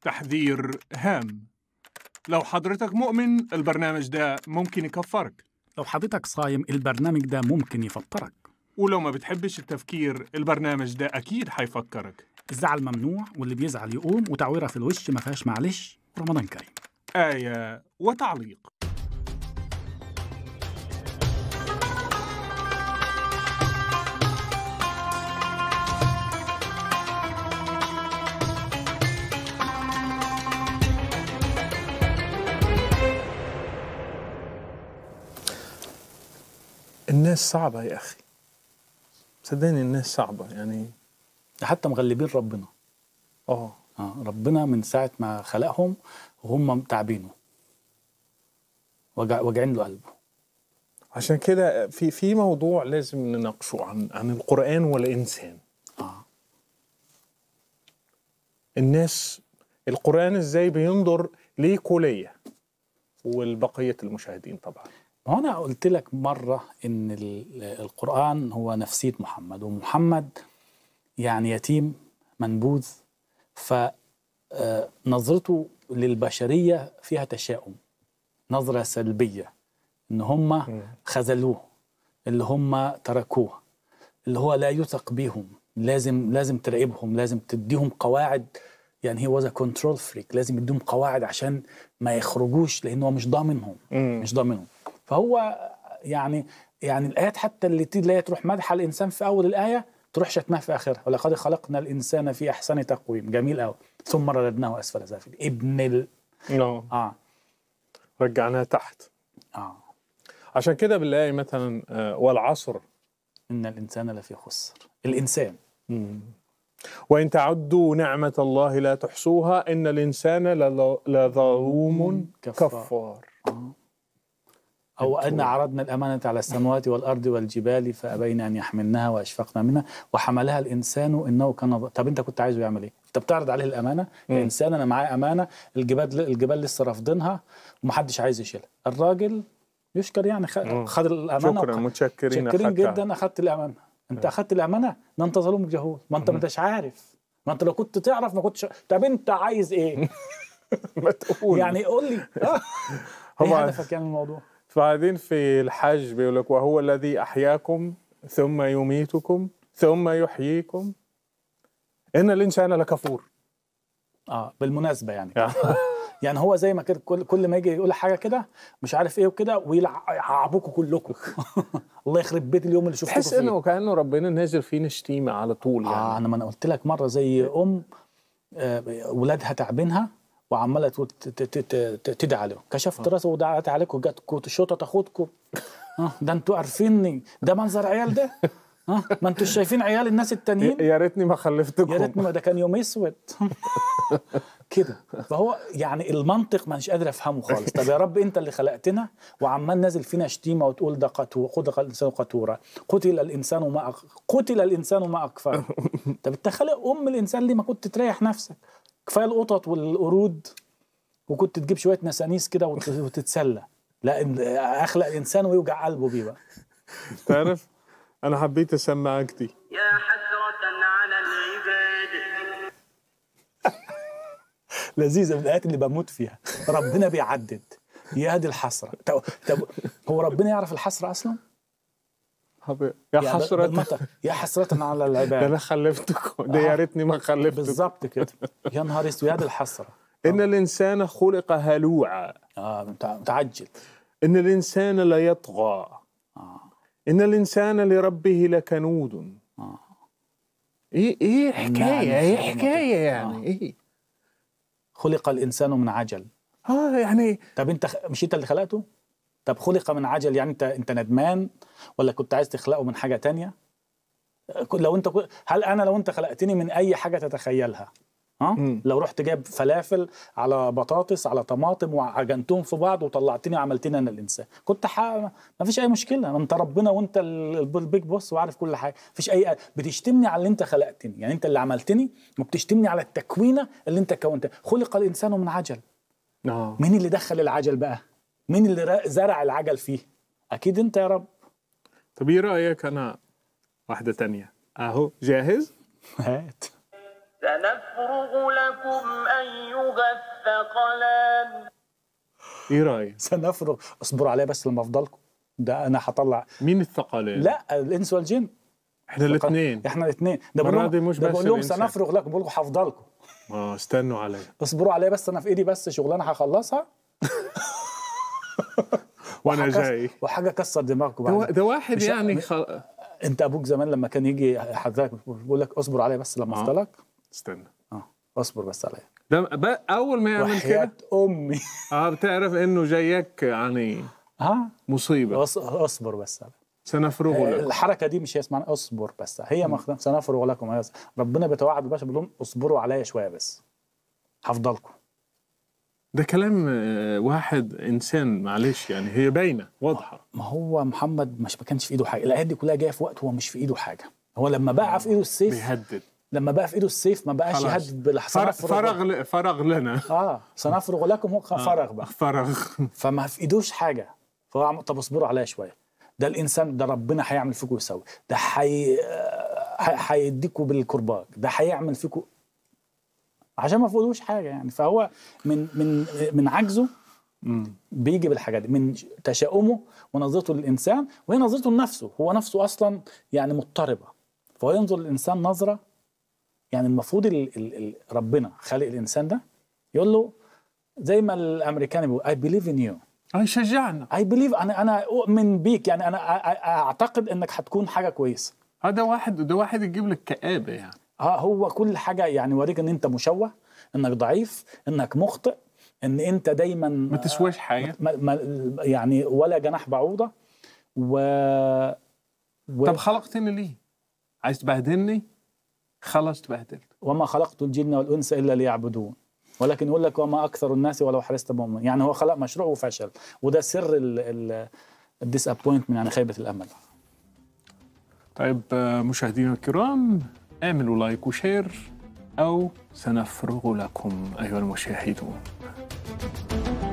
تحذير هام لو حضرتك مؤمن البرنامج ده ممكن يكفرك لو حضرتك صايم البرنامج ده ممكن يفطرك ولو ما بتحبش التفكير البرنامج ده أكيد حيفكرك الزعل ممنوع واللي بيزعل يقوم وتعويرة في الوش ما فيهاش معلش رمضان كريم آية وتعليق الناس صعبة يا أخي صدقني الناس صعبة يعني ده حتى مغلبين ربنا اه آه ربنا من ساعة ما خلقهم وهم تعبينه وجع واجعين له قلبه عشان كده في في موضوع لازم نناقشه عن عن القرآن والإنسان آه. الناس القرآن ازاي بينظر ليك وليا والبقية المشاهدين طبعا ما هو أنا قلت لك مرة إن ال- القرآن هو نفسية محمد ومحمد يعني يتيم منبوذ فنظرته للبشرية فيها تشاؤم نظرة سلبية إن هم خذلوه اللي هم تركوه اللي هو لا يثق بيهم لازم لازم تراقبهم لازم تديهم قواعد يعني هي واز كنترول فريك لازم يديهم قواعد عشان ما يخرجوش لان هو مش ضامنهم مم. مش ضامنهم فهو يعني يعني الايات حتى اللي تلاقي تروح مدح الانسان في اول الايه تروح شتمها في اخرها ولقد خلقنا الانسان في احسن تقويم جميل قوي ثم رددناه اسفل سافل ابن ال... اه اه رجعناها تحت اه عشان كده بنلاقي مثلا آه، والعصر ان الانسان لفي خسر الانسان وإن تعدوا نعمة الله لا تحصوها إن الإنسان لل- لظلوم كفار. كفار أو أن عرضنا الأمانة على السماوات والأرض والجبال فأبين أن يحملنها وأشفقنا منها وحملها الإنسان إنه كان ظ- طب أنت كنت عايزه يعمل إيه؟ أنت بتعرض عليه الأمانة يا إنسان أنا معايا أمانة الجبال الجبال لسه رافضينها ومحدش عايز يشيلها الراجل يشكر يعني خ- خد الأمانة شكرا وخ- متشكرين متشكرين أخدتها. جدا أخدت الأمانة أنت أخدت الأمانة ده أنت ظلوم جهول ما أنت ما أنتش عارف ما أنت لو كنت تعرف ما كنتش طب أنت عايز إيه؟ ما تقول يعني قول لي آه. هو- إيه هدفك يعني من الموضوع؟ بعدين في الحج بيقول لك وهو الذي أحياكم ثم يميتكم ثم يحييكم إن الإنسان لكفور اه بالمناسبه يعني يعني هو زي ما كده كل كل ما يجي يقول حاجه كده مش عارف ايه وكده ويلعبوكوا كلكم الله يخرب بيت اليوم اللي شفتكم تحس فيه إنه كأنه ربنا نازل فينا شتيمة على طول يعني اه انا ما انا قلت لك مره زي ام آه، ولادها تعبينها وعماله تقول ت- ت- ت- ت- تدعي عليهم كشفت راسه ودعت عليكم جاتكم تشوطه تاخدكم اه ده انتوا عارفيني ده منظر عيال ده اه ما انتوا شايفين عيال الناس التانيين يا ريتني ما خلفتكم يا ريتني ما ده كان يوم اسود كده فهو يعني المنطق مش قادر افهمه خالص طب يا رب انت اللي خلقتنا وعمال نازل فينا شتيمه وتقول ده قتور خلق الانسان قتورا قتل الانسان ما أق... قتل الانسان ما اكفره طب انت خالق ام الانسان ليه ما كنت تريح نفسك كفايه القطط والقرود وكنت تجيب شويه نسانيس كده وت- وتتسلى لا إن- اخلق الانسان ويوجع قلبه بيه بقى تعرف أنا حبيت أسمعك دي يا حسرة على العباد لذيذه من الايات اللي بموت فيها ربنا بيعدد يا دي الحسره طب, طب هو ربنا يعرف الحسره اصلا حبي- يا يعني حسرة بالمطر يا حسرة على ده العباد أنا خلفتكم ده يا آه. ريتني ما خلفتكم بالظبط كده يا نهار اسود يا دي الحسره إن الإنسان خلق هلوعا اه متع- متعجل إن الإنسان لا يطغى إن الإنسان لربه لكنود إيه إيه حكاية نعم، إيه نعم. حكاية يعني آه. إيه خلق الانسان من عجل آه يعني طب انت خ- مش انت اللي خلقته طب خلق من عجل يعني انت انت ندمان ولا كنت عايز تخلقه من حاجه تانية كل- لو انت كل- هل انا لو انت خلقتني من اي حاجه تتخيلها ها مم. لو رحت جايب فلافل على بطاطس على طماطم وعجنتهم في بعض وطلعتني وعملتني انا الانسان كنت ح... ما فيش اي مشكله ما انت ربنا وانت ال- البيج بوس وعارف كل حاجه مفيش اي بتشتمني على اللي انت خلقتني يعني انت اللي عملتني وبتشتمني على التكوينه اللي انت كونتها خلق الانسان من عجل آه. مين اللي دخل العجل بقى مين اللي را- زرع العجل فيه اكيد انت يا رب طب إيه رأيك أنا واحدة تانية أهو جاهز هات سلام سنفرغ لكم أيها الثقلان ايه رايك سنفرغ اصبروا عليا بس لما افضلكم ده انا هطلع مين الثقلين لا الانس والجن احنا الاثنين احنا الاثنين ده بقول المرة لهم دي مش ده بس بقول لهم الإنسان. سنفرغ لكم بقول لكم هفضلكم اه استنوا علي اصبروا عليا بس انا في ايدي بس شغلانه هخلصها وانا وحاجة- جاي وحاجه كسر دماغكم ده, بعد ده واحد مش- يعني خل... انت ابوك زمان لما كان يجي حضرتك بيقول لك اصبر عليا بس لما آه. افضلك استنى اه اصبر بس عليا ده ب... اول ما يعمل وحياة كده امي اه بتعرف انه جايك يعني ها مصيبه أص- اصبر بس عليا سنفرغ لكم الحركه دي مش هي اسمها اصبر بس هي مخ- سنفرغ لكم يا ربنا بيتوعد البشر بيقول لهم اصبروا عليا شويه بس هفضلكم ده كلام آه، واحد انسان معلش يعني هي باينه واضحه ما هو محمد مش ما كانش في ايده حاجه الايات دي كلها جايه في وقت هو مش في ايده حاجه هو لما بقى في ايده السيف بيهدد لما بقى في ايده السيف ما بقاش خلاص. يهدد بالح- فرغ سنفرغ فرغ, ل- فرغ لنا اه سنفرغ لكم هو فرغ بقى فرغ فما في ايدوش حاجه فهو عم- طب اصبروا عليا شويه ده الانسان ده ربنا هيعمل فيكم ويسوي ده حي... ح- هيديكوا بالكرباج ده هيعمل فيكم عشان ما فوقوش حاجه يعني فهو من من من عجزه بيجي بالحاجات دي من تشاؤمه ونظرته للانسان وهي نظرته لنفسه هو نفسه اصلا يعني مضطربه فهو ينظر للانسان نظره يعني المفروض ال ال ال ربنا خالق الانسان ده يقول له زي ما الامريكان بيقول I believe in you آه، يشجعنا I believe انا انا اؤمن بيك يعني انا أ- أ- اعتقد انك هتكون حاجه كويسه هذا واحد ده واحد يجيب لك كآبة يعني اه هو كل حاجه يعني يوريك ان انت مشوه انك ضعيف انك مخطئ ان انت دايما ما تسواش حاجة ما ما يعني ولا جناح بعوضه و, و... طب خلقتني ليه؟ عايز تبهدلني؟ خلاص تبهدلت وما خلقت الجن والانس الا ليعبدون ولكن يقول لك وما اكثر الناس ولو حرصت بهم يعني هو خلق مشروع وفشل وده سر الديسابوينتمنت يعني خيبه الامل طيب آه، مشاهدينا الكرام اعملوا لايك وشير أو سنفرغ لكم أيها المشاهدون